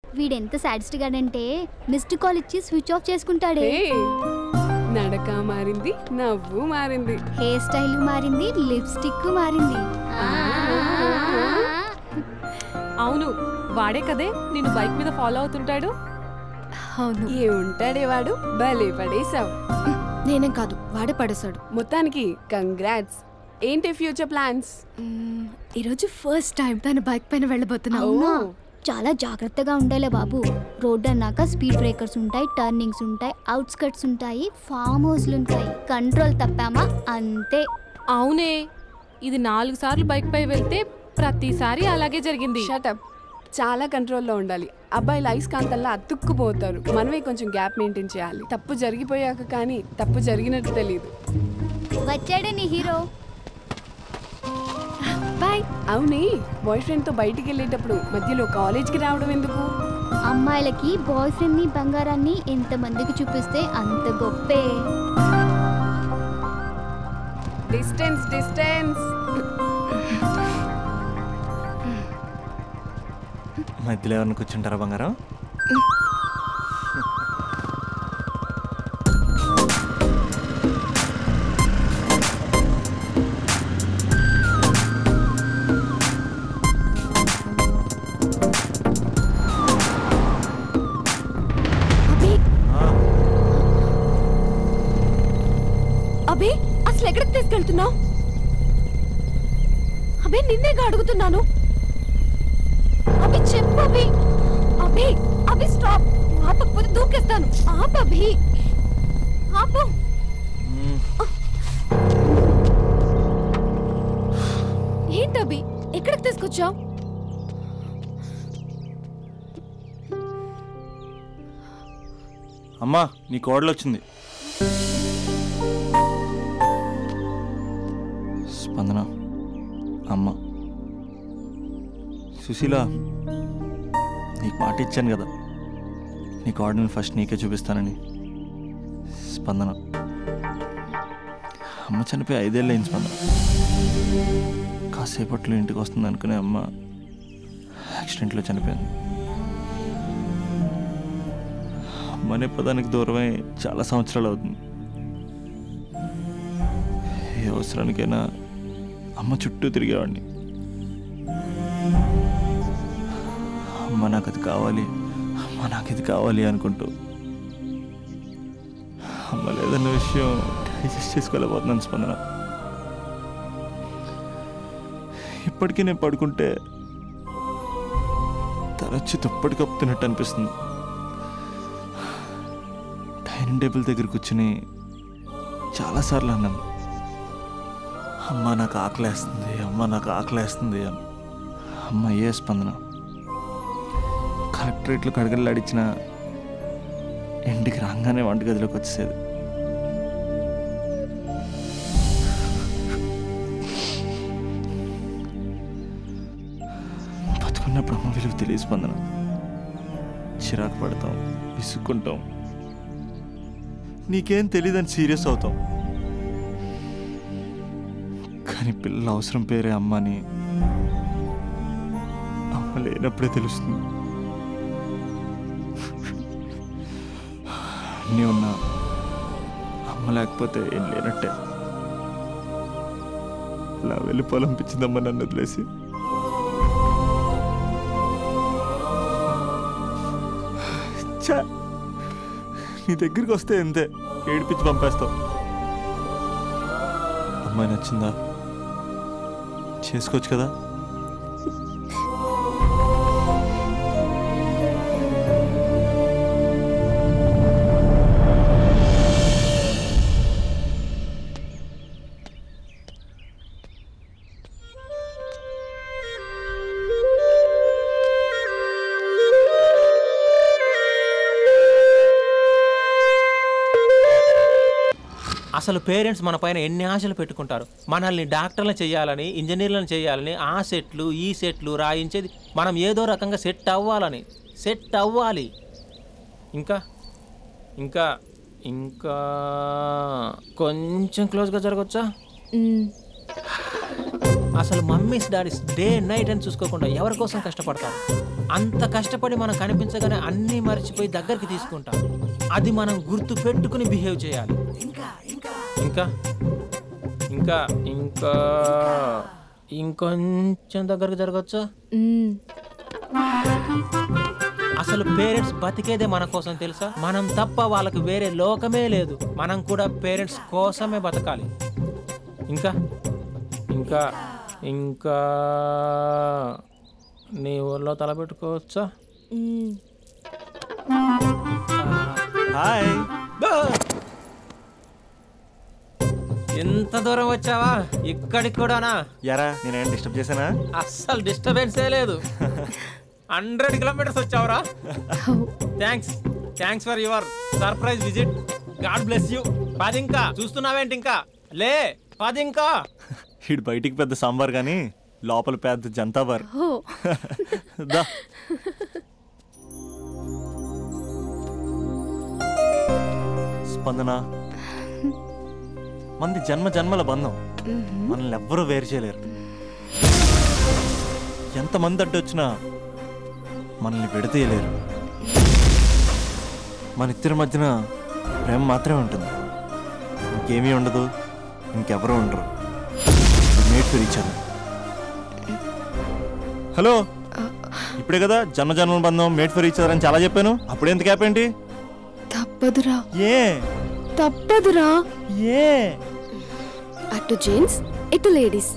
వీడెంత sadist గాడంటే missed call ఇచ్చి switch off చేసుకుంటాడే ఏ, నడక మారింది నవ్వు మారింది హెయిర్ స్టైల్ మారింది లిప్స్టిక్ మారింది అవును వాడే కదే నేను బైక్ మీద ఫాలో అవుతుంటాడు అవును ఏ ఉంటాడే వాడు భలే పడేసావు నేనేం కాదు వాడే పడేశాడు మొత్తానికి కంగ్రాట్స్ ఏంటి ఫ్యూచర్ ప్లాన్స్ మ్మ్, ఈరోజు ఫస్ట్ టైం తన బైక్ పైన వెళ్ళబోతున్నా అవునా చాలా జాగ్రత్తగా ఉండాలే బాబు రోడ్ అన్నాక స్పీడ్ బ్రేకర్స్ ఉంటాయి టర్నింగ్స్ ఉంటాయి అవుట్స్కట్స్ ఉంటాయి ఫామ్ హౌస్లు ఉంటాయి కంట్రోల్ తప్పామా అంతే అవునే ఇది నాలుగు సార్లు బైక్ పై వెళ్తే ప్రతిసారి అలాగే జరిగింది షటప్ చాలా కంట్రోల్లో ఉండాలి అబ్బాయిలు అయస్కాంతల్లా అతుక్కుపోతారు మనమే కొంచెం గ్యాప్ మెయింటైన్ చేయాలి తప్పు జరిగిపోయాక కానీ తప్పు జరిగినట్టు తెలియదు వచ్చాడే నీ హీరో బాయ్ అవునే బాయ్ ఫ్రెండ్తో బయటికి వెళ్ళేటప్పుడు మధ్యలో కాలేజ్కి రావడం ఎందుకు అమ్మాయిలకి బాయ్ ఫ్రెండ్ ని బంగారాన్ని ఎంతమందికి చూపిస్తే అంత గొప్పే డిస్టెన్స్ డిస్టెన్స్ మధ్యలో ఎవరిని కూర్చుంటారా బంగారం అభి ఆ, అభి అసలు ఎక్కడికి తీసుకెళ్తున్నావు అభి నిన్నేగా అడుగుతున్నాను అభి చెప్పు అభి అభి అభి స్టాప్ ఆపకపోతే దూకేస్తాను ఆపు అభి ఆపు మ్మ్. ఏంటి అభి ఎక్కడికి తీసుకొచ్చావు అమ్మా నీ కోడలు వచ్చింది స్పందన అమ్మ సుశీల నీకు మాట ఇచ్చాను కదా నీ కోడని ఫస్ట్ నీకే చూపిస్తానని స్పందన అమ్మ చనిపోయి ఐదేళ్ళు అయింది స్పందన కాసేపట్లో ఇంటికి వస్తుంది అనుకునే అమ్మ యాక్సిడెంట్లో చనిపోయింది అమ్మ అనే పదానికి దూరమై చాలా సంవత్సరాలు అవుతుంది ఏ అవసరానికైనా అమ్మ చుట్టూ తిరిగేవాడిని అమ్మ నాకు అది కావాలి అమ్మ నాకు ఇది కావాలి అనుకుంటూ అమ్మ లేదన్న విషయం డైజెస్ట్ చేసుకోలేకపోతున్నాను స్పందన ఇప్పటికీ నేను పడుకుంటే తరచి దుప్పటి కప్పుతున్నట్టు అనిపిస్తుంది డైనింగ్ టేబుల్ దగ్గర కూర్చుని చాలాసార్లు అన్నాను అమ్మ నాకు ఆకలేస్తుంది అమ్మ నాకు ఆకలేస్తుంది అని అమ్మ ఏ స్పందన కలెక్టరేట్లో కడగలాడిచ్చిన ఇంటికి రాగానే వంటగదిలోకి వచ్చేసేది బతుకున్నప్పుడు అమ్మ విలువ తెలియ స్పందన చిరాకు పడతాం విసుక్కుంటాం నీకేం తెలియదని సీరియస్ అవుతాం కానీ పిల్లల అవసరం పేరే అమ్మని అమ్మ లేనప్పుడే తెలుస్తుంది అన్నీ ఉన్నా అమ్మ లేకపోతే ఏం లేనట్టే ఇలా వెళ్ళిపోవాలనిపించిందమ్మ నన్ను వదిలేసి ఛా! నీ దగ్గరికి వస్తే అంతే ఏడిపించి పంపేస్తావు అమ్మాయి నచ్చిందా చేసుకోవచ్చు కదా అసలు పేరెంట్స్ మన పైన ఎన్ని ఆశలు పెట్టుకుంటారు మనల్ని డాక్టర్లను చేయాలని ఇంజనీర్లను చేయాలని ఆ సెట్లు ఈ సెట్లు రాయించేది మనం ఏదో రకంగా సెట్ అవ్వాలని సెట్ అవ్వాలి ఇంకా ఇంకా ఇంకా కొంచెం క్లోజ్గా జరగచ్చా మ్మ్. అసలు మమ్మీస్ డాడీస్ డే నైట్ అని చూసుకోకుండా ఎవరి కోసం కష్టపడతారు అంత కష్టపడి మనం కనిపించగానే అన్నీ మర్చిపోయి దగ్గరికి తీసుకుంటాం అది మనం గుర్తు పెట్టుకుని బిహేవ్ చేయాలి ఇంకా ఇంకా ఇంకా ఇంకొంచెం దగ్గరకు జరగచ్చా మ్మ్. అసలు పేరెంట్స్ బతికేదే మన కోసం తెలుసా మనం తప్ప వాళ్ళకి వేరే లోకమే లేదు మనం కూడా పేరెంట్స్ కోసమే బతకాలి ఇంకా ఇంకా ఇంకా నీ ఊర్లో తలపెట్టుకోవచ్చా మ్మ్. హాయ్ బా! ఎంత దూరం వచ్చావా ఇక్కడికి కూడానా యారా నేనేం డిస్టర్బ్ చేశానా అస్సలు డిస్టర్బెన్సే లేదు హండ్రెడ్ కిలోమీటర్స్ వచ్చావురా thanks thanks for your surprise visit God bless you పది ఇంకా చూస్తున్నావేంటి ఇంకా లే పది ఇంకా ఇటు బయటికి పెద్ద సాంబార్ కానీ లోపల పెద్ద జంతాబార్ దా స్పందన మంది జన్మ జన్మల బంధం మనల్ని ఎవ్వరూ వేరు చేయలేరు ఎంతమంది అడ్డొచ్చినా మనల్ని విడతీయలేరు మన ఇద్దరి మధ్యన ప్రేమ మాత్రమే ఉంటుంది ఇంకేమీ ఉండదు ఇంకెవరూ ఉండరు made for each other hello ఇప్పుడే కదా జన్మ జన్మల బంధం మేట్ ఫర్ ఈచ్ అదర్ అని చాలా చెప్పాను అప్పుడు ఎంత గ్యాప్ ఏంటి తప్పదురా ఏ తప్పదురా ఏ అటు జెంట్స్ ఇటు లేడీస్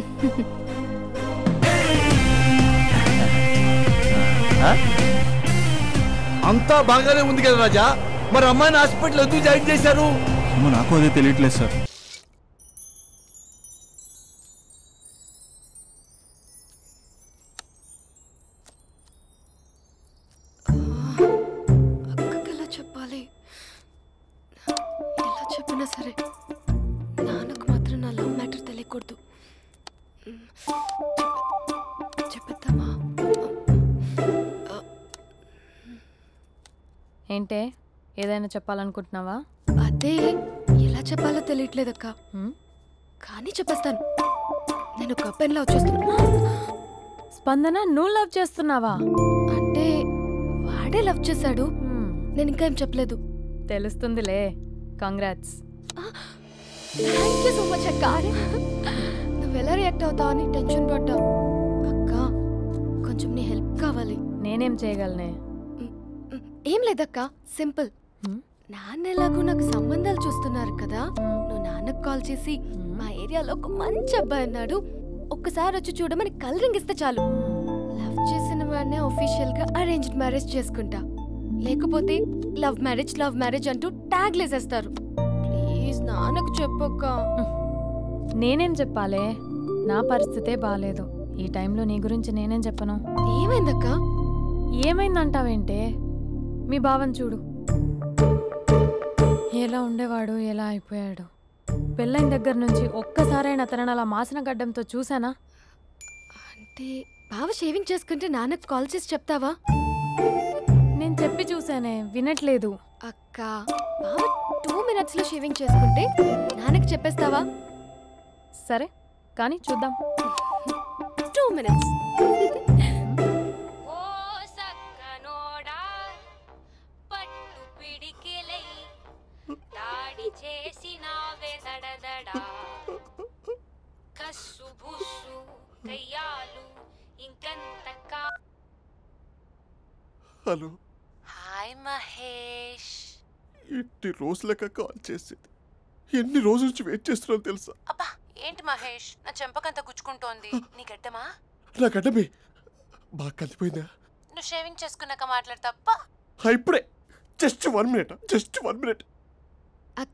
అంతా బాగానే ఉంది కదా రాజా మరి అమ్మాయిని హాస్పిటల్ ఎందుకు జాయిన్ చేశారు ఏమో నాకు అదే తెలియట్లేదు సార్ అక్కకి ఎలా చెప్పాలి ఎలా చెప్పినా సరే నాన్నకు మాత్రం నా లవ్ మ్యాటర్ తెలియకూడదు చెప్పే- చెప్పేద్దామా ఏంటే ఏదైనా చెప్పాలనుకుంటున్నావా అదే ఎలా చెప్పాలో తెలియట్లేదక్క హ్మ్? కానీ చెప్పేస్తాను నేను ఒక అబ్బాయిలా వచ్చేస్తున్నా స్పందన నువ్వు లవ్ చేస్తున్నావా అంటే వాడే లవ్ చేశాడు హ్మ్, నేను ఇంకా ఏం చెప్పలేదు తెలుస్తుందిలే congrats thank you so much అక్క నువ్వు ఎలా రియాక్ట్ అవుతావు అని టెన్షన్ పడ్డా అక్క కొంచెం నీ హెల్ప్ కావాలి నేనేం చేయగలనే మ్, ఏం లేదక్క సింపుల్ హ్మ్? నాన్న ఎలాగో నాకు సంబంధాలు చూస్తున్నారు కదా నువ్వు నాన్నకు కాల్ చేసి మా ఏరియాలో ఒక మంచి అబ్బాయి అన్నాడు ఒక్కసారి వచ్చి చూడమని కలరింగ్ ఇస్తే చాలు లవ్ చేసిన వాడినే ఒఫీషియల్ గా అరేంజ్డ్ మ్యారేజ్ చేసుకుంటా లేకపోతే లవ్ మ్యారేజ్ లవ్ మ్యారేజ్ అంటూ ట్యాగ్ లేసేస్తారు ప్లీజ్ నాన్నకు చెప్పక్క నేనేం చెప్పాలే నా పరిస్థితే బాగాలేదు ఈ టైంలో నీ గురించి నేనేం చెప్పను ఏమైందక్క ఏమైందంటావేంటే మీ భావం చూడు ఎలా ఉండేవాడు ఎలా అయిపోయాడు పెళ్ళైన దగ్గర నుంచి ఒక్కసారైనా తనని అలా మాసిన గడ్డంతో చూసానా అంటే బావ షేవింగ్ చేసుకుంటే నాన్నకు కాల్ చేసి చెప్తావా నేను చెప్పి చూసానే వినట్లేదు అక్క బావ టూ మినిట్స్ లో షేవింగ్ చేసుకుంటే నాన్నకి చెప్పేస్తావా సరే కానీ చూద్దాం టూ మినిట్స్ ఓ సక్కనోడా పట్టు పిడికిలై దాడి చేసినావే దడదడా కస్సు బుస్సు కయ్యాలు ఇంకంత కా హలో హాయ్ మహేష్ ఎన్ని రోజులక కాల్ చేసేది ఎన్ని రోజుల నుంచి వెయిట్ చేస్తున్నాను తెలుసా అబ్బా ఏంటి మహేష్ నా చెంపకంత గుచ్చుకుంటోంది నీ గడ్డమా నా గడ్డమే బాగా కలిపోయిందా నువ్వు షేవింగ్ చేసుకున్నాక మాట్లాడు తప్ప ఆ, ఇప్పుడే just one minute just one minute అక్క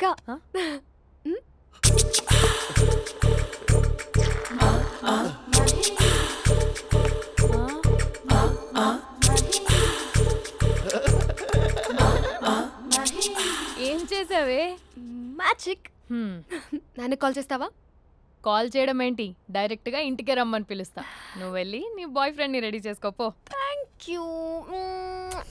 ఏం చేసావే మ్యాజిక్ హ్మ్, నాన్నకు కాల్ చేస్తావా కాల్ చేయడం ఏంటి డైరెక్ట్గా ఇంటికే రమ్మని పిలుస్తా నువ్వు వెళ్ళి నీ బాయ్ ఫ్రెండ్ని రెడీ చేసుకోపో థ్యాంక్ యూ